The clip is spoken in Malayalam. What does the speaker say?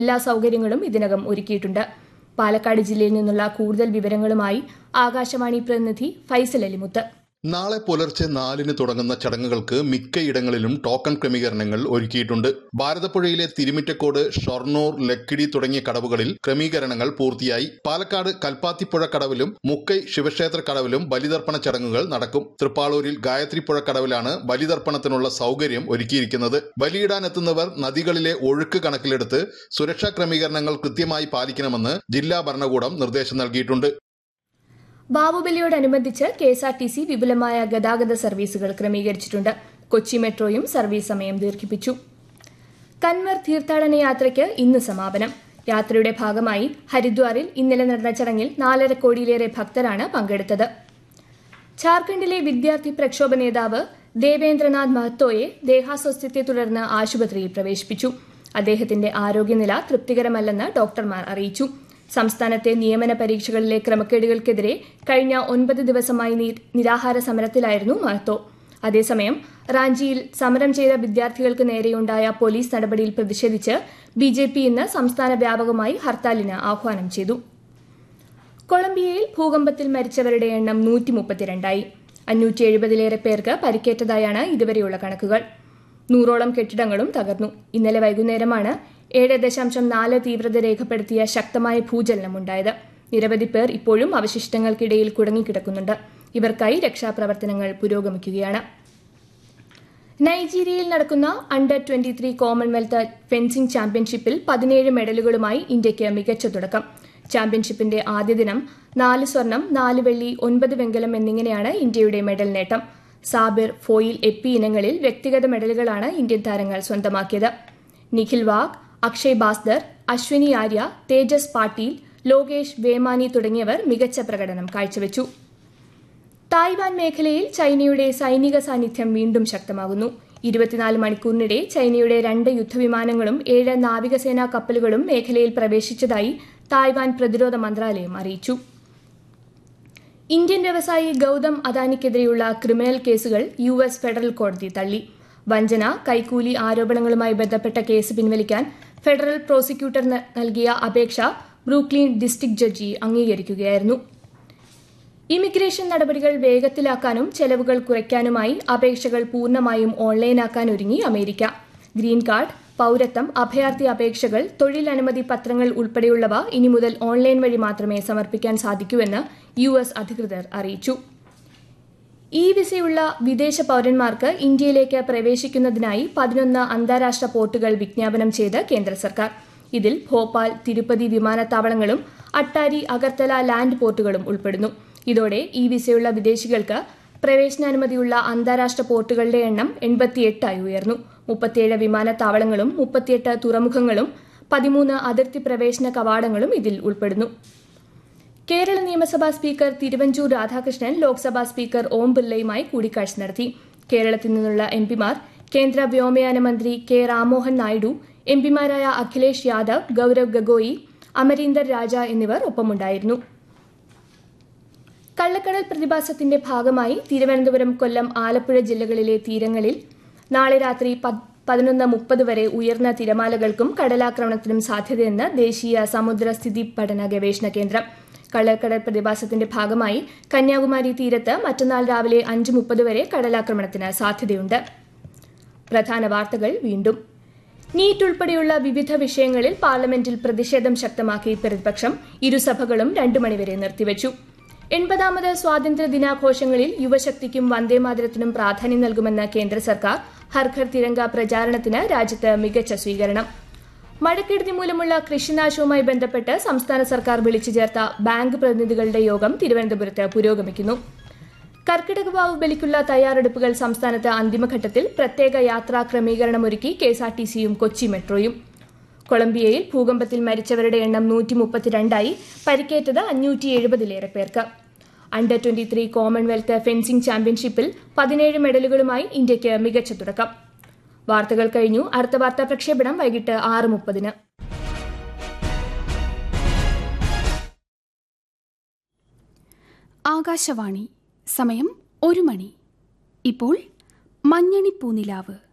എല്ലാ സൌകര്യങ്ങളും ഇതിനകം ഒരുക്കിയിട്ടുണ്ട് പാലക്കാട് ജില്ലയിൽ നിന്നുള്ള കൂടുതൽ വിവരങ്ങളുമായി ആകാശവാണി പ്രതിനിധി ഫൈസൽ അലിമുത്ത് നാളെ പുലർച്ചെ നാലിന് തുടങ്ങുന്ന ചടങ്ങുകൾക്ക് മിക്കയിടങ്ങളിലും ടോക്കൺ ക്രമീകരണങ്ങൾ ഒരുക്കിയിട്ടുണ്ട് ഭാരതപ്പുഴയിലെ തിരുമിറ്റക്കോട് ഷൊർണൂർ ലക്കിടി തുടങ്ങിയ കടവുകളിൽ ക്രമീകരണങ്ങൾ പൂർത്തിയായി പാലക്കാട് കൽപ്പാത്തിപ്പുഴ കടവിലും മുക്കൈ ശിവക്ഷേത്ര കടവിലും ബലിതർപ്പണ ചടങ്ങുകൾ നടക്കും തൃപ്പാളൂരിൽ ഗായത്രിപ്പുഴ കടവിലാണ് ബലിതർപ്പണത്തിനുള്ള സൗകര്യം ഒരുക്കിയിരിക്കുന്നത് ബലിയിടാനെത്തുന്നവർ നദികളിലെ ഒഴുക്ക് കണക്കിലെടുത്ത് സുരക്ഷാ ക്രമീകരണങ്ങൾ കൃത്യമായി പാലിക്കണമെന്ന് ജില്ലാ ഭരണകൂടം നിർദ്ദേശം നൽകിയിട്ടുണ്ട് ബാബുബലിയോടനുബന്ധിച്ച് K S R T C വിപുലമായ ഗതാഗത സർവീസുകൾ ക്രമീകരിച്ചിട്ടുണ്ട് കൊച്ചി മെട്രോയും സർവീസ് സമയം ദീർഘിപ്പിച്ചു കൻവർ തീർത്ഥാടന യാത്രയ്ക്ക് ഇന്ന് സമാപനം യാത്രയുടെ ഭാഗമായി ഹരിദ്വാറിൽ ഇന്നലെ നടന്ന ചടങ്ങിൽ നാലര കോടിയിലേറെ ഭക്തരാണ് പങ്കെടുത്തത് ഝാർഖണ്ഡിലെ വിദ്യാർത്ഥി പ്രക്ഷോഭ നേതാവ് ദേവേന്ദ്രനാഥ് മഹത്തോയെ ദേഹാസ്വസ്ഥ്യത്തെ തുടർന്ന് ആശുപത്രിയിൽ പ്രവേശിപ്പിച്ചു അദ്ദേഹത്തിന്റെ ആരോഗ്യനില തൃപ്തികരമല്ലെന്ന് ഡോക്ടർമാർ അറിയിച്ചു സംസ്ഥാനത്തെ നിയമന പരീക്ഷകളിലെ ക്രമക്കേടുകൾക്കെതിരെ കഴിഞ്ഞ ഒൻപത് ദിവസമായി നിരാഹാര സമരത്തിലായിരുന്നു മഹത്തോ അതേസമയം റാഞ്ചിയിൽ സമരം ചെയ്ത വിദ്യാർത്ഥികൾക്ക് നേരെയുണ്ടായ പോലീസ് നടപടിയിൽ പ്രതിഷേധിച്ച് ബി ജെ പി ഇന്ന് സംസ്ഥാന വ്യാപകമായി ഹർത്താലിന് ആഹ്വാനം ചെയ്തു കൊളംബിയയിൽ ഭൂകമ്പത്തിൽ മരിച്ചവരുടെ എണ്ണം നൂറ്റി മുപ്പത്തിരണ്ടായി അഞ്ഞൂറ്റി എഴുപതിലേറെ പേർക്ക് പരിക്കേറ്റതായാണ് ഇതുവരെയുള്ള കണക്കുകൾ നൂറോളം കെട്ടിടങ്ങളും തകർന്നു ഇന്നലെ വൈകുന്നേരമാണ് ഏഴ് ദശാംശം നാല് തീവ്രത രേഖപ്പെടുത്തിയ ശക്തമായ ഭൂചലനമുണ്ടായത് നിരവധി പേർ ഇപ്പോഴും അവശിഷ്ടങ്ങൾക്കിടയിൽ കുടുങ്ങിക്കിടക്കുന്നുണ്ട് ഇവർക്കായി രക്ഷാപ്രവർത്തനങ്ങൾ പുരോഗമിക്കുകയാണ് നൈജീരിയയിൽ നടക്കുന്ന under twenty three commonwealth fencing ചാമ്പ്യൻഷിപ്പിൽ പതിനേഴ് മെഡലുകളുമായി ഇന്ത്യയ്ക്ക് മികച്ച തുടക്കം ചാമ്പ്യൻഷിപ്പിന്റെ ആദ്യ ദിനം നാല് സ്വർണം നാല് വെള്ളി ഒൻപത് വെങ്കലം എന്നിങ്ങനെയാണ് ഇന്ത്യയുടെ മെഡൽ നേട്ടം സാബിർ ഫോയിൽ എപ്പി ഇനങ്ങളിൽ വ്യക്തിഗത മെഡലുകളാണ് ഇന്ത്യൻ താരങ്ങൾ സ്വന്തമാക്കിയത് നിഖിൽ വാഗ് അക്ഷയ് ബാസ്ദർ അശ്വിനി ആര്യ തേജസ് പാട്ടീൽ ലോകേഷ് വേമാനി തുടങ്ങിയവർ മികച്ച പ്രകടനം കാഴ്ചവെച്ചു തായ്വാൻ മേഖലയിൽ ചൈനയുടെ സൈനിക സാന്നിധ്യം വീണ്ടും ശക്തമാകുന്നു ഇരുപത്തിനാല് മണിക്കൂറിനിടെ ചൈനയുടെ രണ്ട് യുദ്ധവിമാനങ്ങളും ഏഴ് നാവികസേനാ കപ്പലുകളും മേഖലയിൽ പ്രവേശിച്ചതായി തായ്വാൻ പ്രതിരോധ മന്ത്രാലയം അറിയിച്ചു ഇന്ത്യൻ വ്യവസായി ഗൌതം അദാനിക്കെതിരെയുള്ള ക്രിമിനൽ കേസുകൾ യു എസ് ഫെഡറൽ കോടതി തള്ളി വഞ്ചന കൈക്കൂലി ആരോപണങ്ങളുമായി ബന്ധപ്പെട്ട കേസ് പിൻവലിക്കാൻ ഫെഡറൽ പ്രോസിക്യൂട്ടർ നൽകിയ അപേക്ഷ ബ്രൂക്ലീൻ ഡിസ്ട്രിക്ട് ജഡ്ജി അംഗീകരിക്കുകയായിരുന്നു ഇമിഗ്രേഷൻ നടപടികൾ വേഗത്തിലാക്കാനും ചെലവുകൾ കുറയ്ക്കാനുമായി അപേക്ഷകൾ പൂർണ്ണമായും ഓൺലൈനാക്കാൻ ഒരുങ്ങി അമേരിക്ക ഗ്രീൻ കാർഡ് പൌരത്വം അഭയാർത്ഥി അപേക്ഷകൾ തൊഴിൽ അനുമതി പത്രങ്ങൾ ഉൾപ്പെടെയുള്ളവ ഇനി മുതൽ ഓൺലൈൻ വഴി മാത്രമേ സമർപ്പിക്കാൻ സാധിക്കൂവെന്ന് യു എസ് അധികൃതർ അറിയിച്ചു ഇ വിസയുള്ള വിദേശ പൌരന്മാർക്ക് ഇന്ത്യയിലേക്ക് പ്രവേശിക്കുന്നതിനായി പതിനൊന്ന് അന്താരാഷ്ട്ര പോർട്ടുകൾ വിജ്ഞാപനം ചെയ്ത് കേന്ദ്ര സർക്കാർ ഇതിൽ ഭോപ്പാൽ തിരുപ്പതി വിമാനത്താവളങ്ങളും അട്ടാരി അഗർത്തല ലാൻഡ് പോർട്ടുകളും ഉൾപ്പെടുന്നു ഇതോടെ ഈ വിസയുള്ള വിദേശികൾക്ക് പ്രവേശനാനുമതിയുള്ള അന്താരാഷ്ട്ര പോർട്ടുകളുടെ എണ്ണം എൺപത്തിയെട്ടായി ഉയർന്നു മുപ്പത്തിയേഴ് വിമാനത്താവളങ്ങളും മുപ്പത്തിയെട്ട് തുറമുഖങ്ങളും പതിമൂന്ന് അതിർത്തി പ്രവേശന കവാടങ്ങളും ഇതിൽ ഉൾപ്പെടുന്നു കേരള നിയമസഭാ സ്പീക്കർ തിരുവഞ്ചൂർ രാധാകൃഷ്ണൻ ലോക്സഭാ സ്പീക്കർ ഓം ബിർളയുമായി കൂടിക്കാഴ്ച നടത്തി കേരളത്തിൽ നിന്നുള്ള എംപിമാർ കേന്ദ്ര വ്യോമയാന മന്ത്രി കെ രാമോഹൻ നായിഡു എംപിമാരായ അഖിലേഷ് യാദവ് ഗൌരവ് ഗഗോയി അമരീന്ദർ രാജ എന്നിവർ ഒപ്പമുണ്ടായിരുന്നു കള്ളക്കടൽ പ്രതിഭാസത്തിന്റെ ഭാഗമായി തിരുവനന്തപുരം കൊല്ലം ആലപ്പുഴ ജില്ലകളിലെ തീരങ്ങളിൽ നാളെ രാത്രി പതിനൊന്ന് മുപ്പത് വരെ ഉയർന്ന തിരമാലകൾക്കും കടലാക്രമണത്തിനും സാധ്യതയെന്ന് ദേശീയ സമുദ്രസ്ഥിതി പഠന ഗവേഷണ കേന്ദ്രം കള്ളക്കടൽ പ്രതിഭാസത്തിന്റെ ഭാഗമായി കന്യാകുമാരി തീരത്ത് മറ്റന്നാൾ രാവിലെ അഞ്ച് മുപ്പത് വരെ കടലാക്രമണത്തിന് സാധ്യതയുണ്ട് പ്രധാന വാർത്തകൾ വീണ്ടും നീറ്റ് ഉൾപ്പെടെയുള്ള വിവിധ വിഷയങ്ങളിൽ പാർലമെന്റിൽ പ്രതിഷേധം ശക്തമാക്കി പ്രതിപക്ഷം ഇരുസഭകളും രണ്ടു മണിവരെ നിർത്തിവച്ചു എൺപതാമത് സ്വാതന്ത്ര്യ ദിനാഘോഷങ്ങളിൽ യുവശക്തിക്കും വന്ദേമാതരത്തിനും പ്രാധാന്യം നൽകുമെന്ന് കേന്ദ്ര സർക്കാർ ഹർഘർ തിരങ്ക പ്രചാരണത്തിന് രാജ്യത്ത് മികച്ച സ്വീകരണം മഴക്കെടുതി മൂലമുള്ള കൃഷിനാശവുമായി ബന്ധപ്പെട്ട് സംസ്ഥാന സർക്കാർ വിളിച്ചു ചേർത്ത ബാങ്ക് പ്രതിനിധികളുടെ യോഗം തിരുവനന്തപുരത്ത് പുരോഗമിക്കുന്നു കർക്കിടകവാവ് ബലിക്കുള്ള തയ്യാറെടുപ്പുകൾ സംസ്ഥാനത്ത് അന്തിമഘട്ടത്തിൽ പ്രത്യേക യാത്രാ ക്രമീകരണമൊരുക്കി കെഎസ്ആർടിസിയും കൊച്ചി മെട്രോയും കൊളംബിയയിൽ ഭൂകമ്പത്തിൽ മരിച്ചവരുടെ എണ്ണം നൂറ്റി മുപ്പത്തിരണ്ടായി പരിക്കേറ്റത് അഞ്ഞൂറ്റി എഴുപതിലേറെ പേർക്ക് under twenty three commonwealth fencing ചാമ്പ്യൻഷിപ്പിൽ പതിനേഴ് മെഡലുകളുമായി ഇന്ത്യയ്ക്ക് മികച്ച തുടക്കം വാർത്തകൾ കഴിഞ്ഞു അടുത്ത വാർത്താ പ്രക്ഷേപണം വൈകിട്ട് ആറ് മുപ്പതിന് ആകാശവാണി സമയം ഒരു മണി ഇപ്പോൾ മഞ്ഞണി പൂനിലാവ്